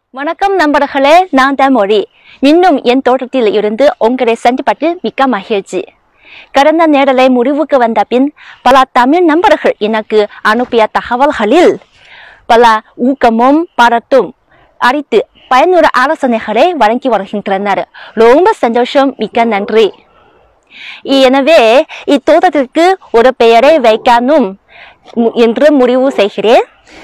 வணக்கம் நண்பர்களே நான் தான் மொழி இன்னும் என் தோட்டத்தில் இருந்து உங்களை சந்திப்பது மிக்க மகிழ்ச்சி கடந்த நேரலை முடிவுக்கு வந்த பின் பல தமிழ் நண்பர்கள் எனக்கு அனுப்பிய தகவல்களில் பல ஊக்கமும் பாராட்டும் அளித்து பயனுள்ள ஆலோசனைகளை வழங்கி வருகின்றனர் ரொம்ப சந்தோஷம் மிக்க நன்றி எனவே இத்தோட்டத்திற்கு ஒரு பெயரை வைக்கணும் மு- என்று முடிவு செய்கிறேன்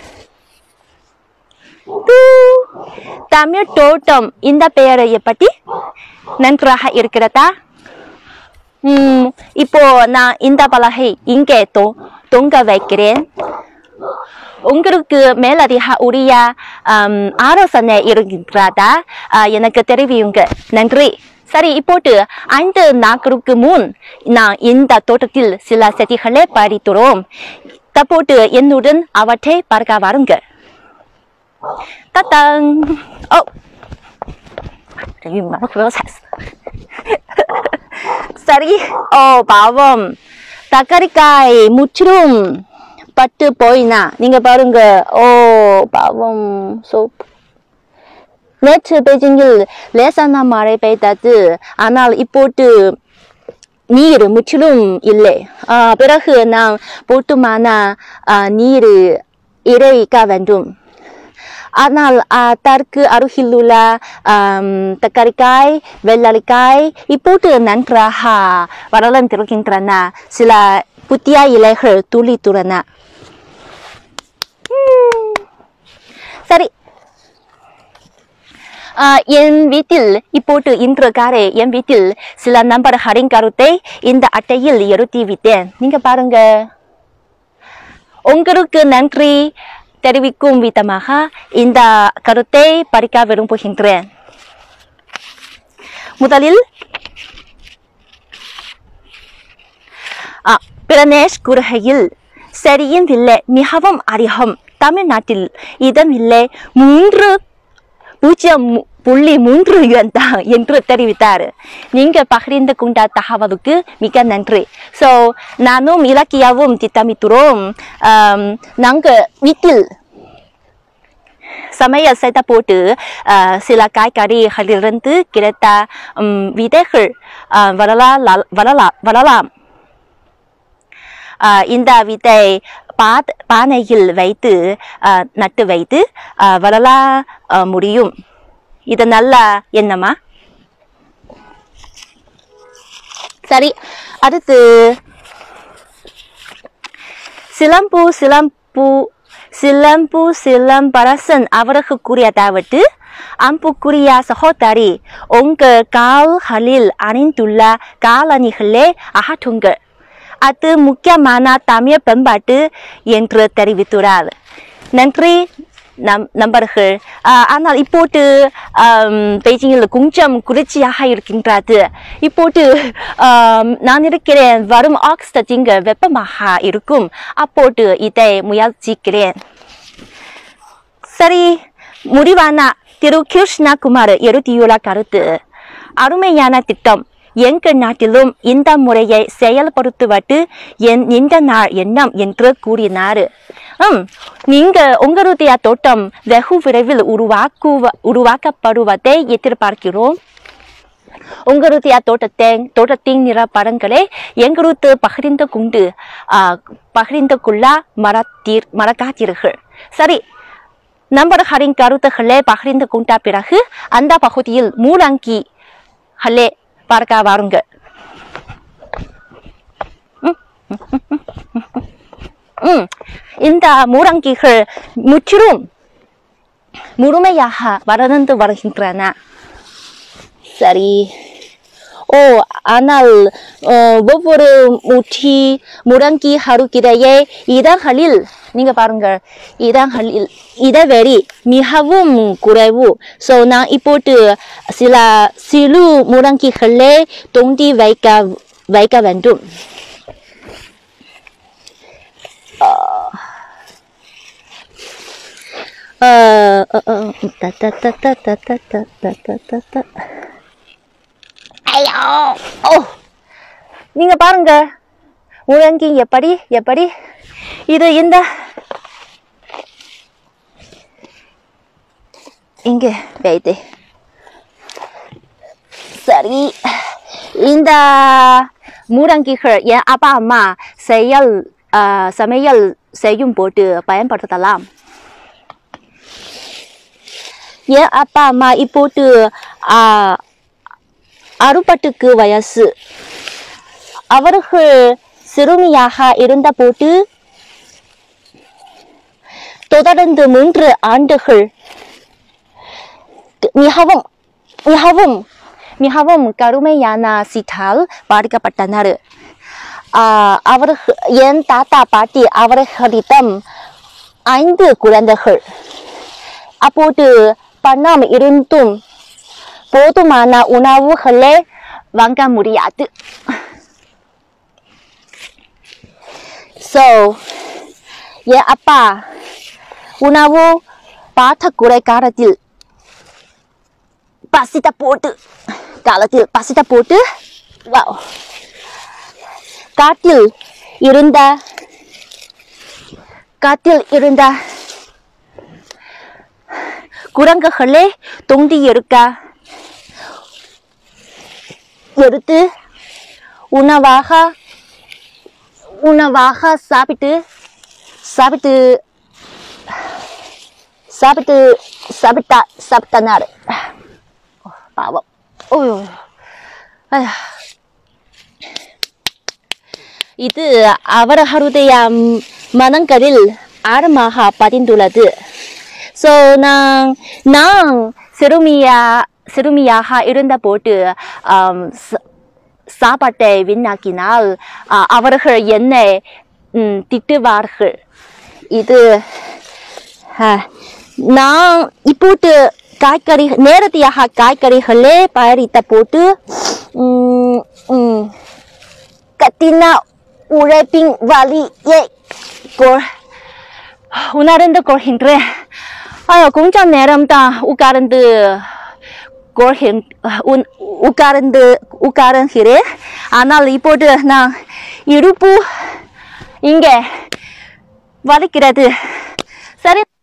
டூ. தமிழ் தோட்டம் இந்த பெயரை எப்படி நன்றாக இருக்கிறதா ம், இப்போ நான் இந்த பலகை இங்கே தொ தொங்க வைக்கிறேன் உங்களுக்கு மேலதிக உரிய ஆம், ஆலோசனை இருக்கின்றதா ஆ, எனக்கு தெரிவியுங்க நன்றி சரி இப்போது ஐந்து நாட்களுக்கு முன் நான் இந்த தோட்டத்தில் சில செடிகளை பறித்துறோம் தற்போது என்னுடன் அவற்றை பார்க்க வாருங்கள் 따단. 어. 이거 말고 그거 샀어. 쌀이 어 பாவம் தக்காளிக்காய் முற்றிலும் பட்டு போயினா நீங்க பாருங்க ஓ பாவம் சோ நேற்று பெய்ஜிங்கில் லேசான மழை பெய்தது ஆனால் இப்போது நீர் முற்றிலும் இல்லை ஆ, பிறகு நாம் போட்டுமான ஆ, நீர் இறைக்க வேண்டும் ஆனால் அதற்கு அருகிலுள்ள ஆம், தக்காளிக்காய் வெள்ளரிக்காய் இப்போது நன்றாக வளர்ந்திருக்கின்றன சில புதிய இலைகள் துளித்துள்ளன ம், சரி ஆ, என் வீட்டில் இப்போது இன்று காலை என் வீட்டில் சில நண்பர்களின் கருத்தை இந்த அட்டையில் எழுதி விட்டேன் நீங்க பாருங்க உங்களுக்கு நன்றி தெரிவிக்கும் விதமாக இந்த கருத்தை படிக்க விரும்புகின்றேன் முதலில் ஆ, பிரணேஷ் கூறுகையில் சரியின் இல்லை மிகவும் அதிகம் தமிழ்நாட்டில் இதமில்லை மூன்று பூஜ்ஜியம் மு- புள்ளி மூன்று யுவான் தான் என்று தெரிவித்தார் நீங்க பகிர்ந்து கொண்ட தகவலுக்கு மிக நன்றி ஸோ நானும் இலக்கியாவும் திட்டமிட்டுறோம் ஆம், நாங்க வீட்டில் சமையல் செய்த போட்டு ஆஹ், சில காய்கறிகளிலிருந்து கிடைத்த ம், விதைகள் ஆஹ், வரலாம் வரலாம் வரலாம் ஆஹ், இந்த விதை பாத் பானையில் வைத்து ஆஹ், நட்டு வைத்து ஆஹ், வளர ஆஹ், முடியும் இது நல்ல எண்ணமா சரி அடுத்து சிலம்பு சிலம்பு சிலம்பு சிலம்பரசன் அவருக்கு கூறியதாவது அம்புக்குரிய சகோதரி உங்கள் கால்களில் அணிந்துள்ள காலணிகளை அகற்றுங்கள் அது முக்கியமான தமிழ் பண்பாட்டு என்று தெரிவித்துள்ளார் நன்றி நம் நண்பர்கள் ஆஹ், ஆனால் இப்போது ஆம், பெய்ஜிங்கில் கொஞ்சம் குளிர்ச்சியாக இருக்கின்றது இப்போது ஆம், நான் இருக்கிறேன் வரும் ஆகஸ்ட் திங்கள் வெப்பமாக இருக்கும் அப்போது இதை முயற்சிக்கிறேன் சரி முடிவான திரு கிருஷ்ணகுமார் எழுதியுள்ள கருத்து அருமையான திட்டம் எங்கள் நாட்டிலும் இந்த முறையை செயல்படுத்துவது என் இந்த நாள் எண்ணம் என்று கூறினார் ம் நீங்க உங்களுடைய தோட்டம் வெகு விரைவில் உருவாக்குவ உருவாக்கப்படுவதை எதிர்பார்க்கிறோம் உங்களுடைய தோட்டத்தின் தோட்டத்தின் நிலப்படங்களை எங்களுக்கு பகிர்ந்து கொண்டு ஆ, பகிர்ந்து கொள்ள மறத்தீர் மறக்காதீர்கள் சரி நண்பர்களின் கருத்துக்களை பகிர்ந்து கொண்ட பிறகு அந்த பகுதியில் மூலங்கி ஹலே பார்க்க வாருங்க ம், இந்த மூலங்கிகள் முற்றிலும் முழுமையாக வளர்ந்து வருகின்றன சரி ஓ ஆனால் அஹ், ஒவ்வொரு முற்றி முடங்கி ஹருக்கிடையே இதழ்களில் நீங்க பாருங்க இதழ்களில் இடைவெளி மிகவும் குறைவு ஸோ நான் இப்போது சில சிறு முடங்கிகளை தோண்டி வைக்க வைக்க வேண்டும் அஹ், அஹ், அஹ், த, த, த, த, த, த, த, த, த, த, த. ஐயோ ஓ நீங்க பாருங்க முழங்கி எப்படி எப்படி இது இந்த இங்கே வைத்து சரி இந்த முடங்கிகள் என் அப்பா அம்மா செயல் ஆஹ், சமையல் செய்யும் போது பயன்படுத்தலாம் என் அப்பா அம்மா இப்போது ஆஹ், அறுபட்டுக்கு வயசு அவர்கள் சிறுமியாக இருந்தபோது தொடர்ந்து மூன்று ஆண்டுகள் மிகவும் மிகவும் மிகவும் கருமையான சீட்டால் பாதிக்கப்பட்டனர் ஆஹ் அவர்கள் என் தாத்தா பாட்டி அவர்களிடம் ஐந்து குழந்தைகள் அப்போது பணம் இருந்தும் போதுமான உணவுகளை வாங்க முடியாது ஸோ என் அப்பா உணவு பாட்டக்குறை காலத்தில் பசித்த போட்டு காலத்தில் பசித்த போட்டு வா காட்டில் இருந்த காட்டில் இருந்த குரங்குகளை தொண்டி எடுக்க எடுத்து உணவாக உணவாக சாப்பிட்டு சாப்பிட்டு சாப்பிட்டு சாப்பிட்டா சாப்பிட்டனார் பாவம் ஓய்யோ ஐயா இது அவர்களுடைய மனங்களில் ஆழமாக பதிந்துள்ளது ஸோ நான் நான் சிறுமியா சிறுமியாக இருந்தபோது ஆம், ச- சாப்பாட்டை வீணாக்கினால் ஆ, அவர்கள் என்னை ம், திட்டுவார்கள் இது ஆ, நான் இப்போது காய்கறி நேரடியாக காய்கறிகளே பயிரிட்ட போட்டு ம், ம், கத்தின உழைப்பின் வழியை கொ- உணர்ந்து கொள்கின்றேன் ஐயோ கொஞ்சம் நேரம் தான் உட்கார்ந்து கொள்கின் உன்- உட்கார்ந்து உட்காருகிறேன் ஆனால் இப்போது நான் இடுப்பு இங்கே வலிக்கிறது சரி